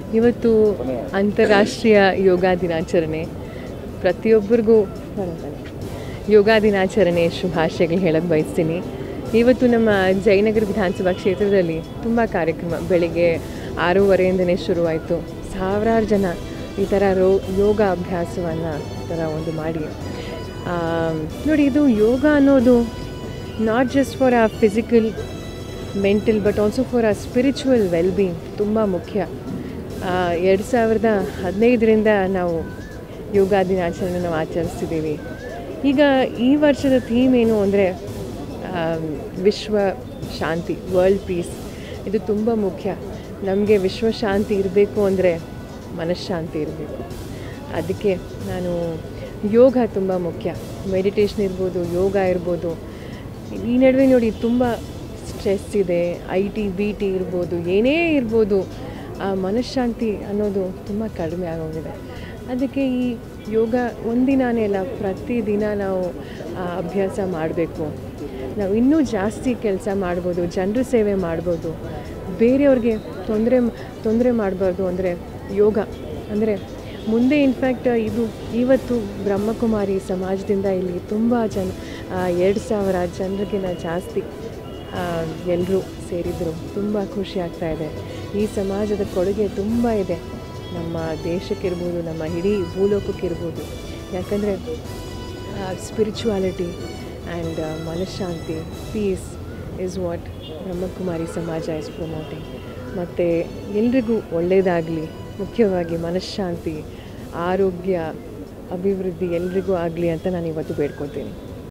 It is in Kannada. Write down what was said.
ಇವತ್ತು ಅಂತಾರಾಷ್ಟ್ರೀಯ ಯೋಗ ದಿನಾಚರಣೆ ಪ್ರತಿಯೊಬ್ಬರಿಗೂ ಯೋಗ ದಿನಾಚರಣೆ ಶುಭಾಶಯಗಳು ಹೇಳಕ್ಕೆ ಬಯಸ್ತೀನಿ ಇವತ್ತು ನಮ್ಮ ಜಯನಗರ ವಿಧಾನಸಭಾ ಕ್ಷೇತ್ರದಲ್ಲಿ ತುಂಬ ಕಾರ್ಯಕ್ರಮ ಬೆಳಿಗ್ಗೆ ಆರೂವರೆಯಿಂದನೇ ಶುರುವಾಯಿತು ಸಾವಿರಾರು ಜನ ಈ ಥರ ರೋ ಯೋಗ ಅಭ್ಯಾಸವನ್ನು ಈ ಥರ ಒಂದು ಮಾಡಿ ಆ, ನೋಡಿ ಇದು ಯೋಗ ಅನ್ನೋದು not just for a physical mental but also for a spiritual wellbeing ತುಂಬ ಮುಖ್ಯ ಎರಡು ಸಾವಿರದ ಹದಿನೈದರಿಂದ ನಾವು ಯೋಗ ದಿನಾಚರಣೆ ನಾವು ಆಚರಿಸ್ತಿದ್ದೀವಿ ಈಗ ಈ ವರ್ಷದ ಥೀಮ್ ಏನು ಅಂದರೆ ವಿಶ್ವ ಶಾಂತಿ ವರ್ಲ್ಡ್ ಪೀಸ್ ಇದು ತುಂಬ ಮುಖ್ಯ ನಮಗೆ ವಿಶ್ವ ಶಾಂತಿ ಇರಬೇಕು ಅಂದರೆ ಮನಃಶಾಂತಿ ಇರಬೇಕು ಅದಕ್ಕೆ ನಾನು ಯೋಗ ತುಂಬ ಮುಖ್ಯ ಮೆಡಿಟೇಷನ್ ಇರ್ಬೋದು ಯೋಗ ಇರ್ಬೋದು ಈ ನಡುವೆ ನೋಡಿ ತುಂಬ ಸ್ಟ್ರೆಸ್ ಇದೆ ಐ ಟಿ ಬಿ ಟಿ ಇರ್ಬೋದು ಏನೇ ಇರ್ಬೋದು ಆ ಮನಃಶಾಂತಿ ಅನ್ನೋದು ತುಂಬ ಕಡಿಮೆ ಆಗೋಗಿದೆ ಅದಕ್ಕೆ ಈ ಯೋಗ ಒಂದಿನಾನೇ ಅಲ್ಲ ಪ್ರತಿದಿನ ನಾವು ಆ ಅಭ್ಯಾಸ ಮಾಡಬೇಕು ನಾವು ಇನ್ನೂ ಜಾಸ್ತಿ ಕೆಲಸ ಮಾಡ್ಬೋದು ಜನರ ಸೇವೆ ಮಾಡ್ಬೋದು ಬೇರೆಯವ್ರಿಗೆ ತೊಂದರೆ ತೊಂದರೆ ಮಾಡಬಾರ್ದು ಅಂದರೆ ಯೋಗ ಅಂದರೆ ಮುಂದೆ ಇನ್ಫ್ಯಾಕ್ಟ್ ಇದು ಇವತ್ತು ಬ್ರಹ್ಮಕುಮಾರಿ ಸಮಾಜದಿಂದ ಇಲ್ಲಿ ತುಂಬ ಜನ ಎರಡು ಸಾವಿರ ಜನರಿಗಿಂತ ಜಾಸ್ತಿ ಎಲ್ಲರೂ ಸೇರಿದರು ತುಂಬ ಖುಷಿ ಆಗ್ತಾ ಇದೆ ಈ ಸಮಾಜದ ಕೊಡುಗೆ ತುಂಬ ಇದೆ ನಮ್ಮ ದೇಶಕ್ಕಿರ್ಬೋದು ನಮ್ಮ ಇಡೀ ಭೂಲೋಕಕ್ಕಿರ್ಬೋದು ಯಾಕಂದರೆ ಸ್ಪಿರಿಚುವಾಲಿಟಿ ಆ್ಯಂಡ್ ಮನಃಶಾಂತಿ peace is what Brahma Kumari Samaj is promoting ಮತ್ತು ಎಲ್ರಿಗೂ ಒಳ್ಳೆಯದಾಗಲಿ ಮುಖ್ಯವಾಗಿ ಮನಃಶಾಂತಿ ಆರೋಗ್ಯ ಅಭಿವೃದ್ಧಿ ಎಲ್ರಿಗೂ ಆಗಲಿ ಅಂತ ನಾನು ಇವತ್ತು ಬೇಡ್ಕೊತೀನಿ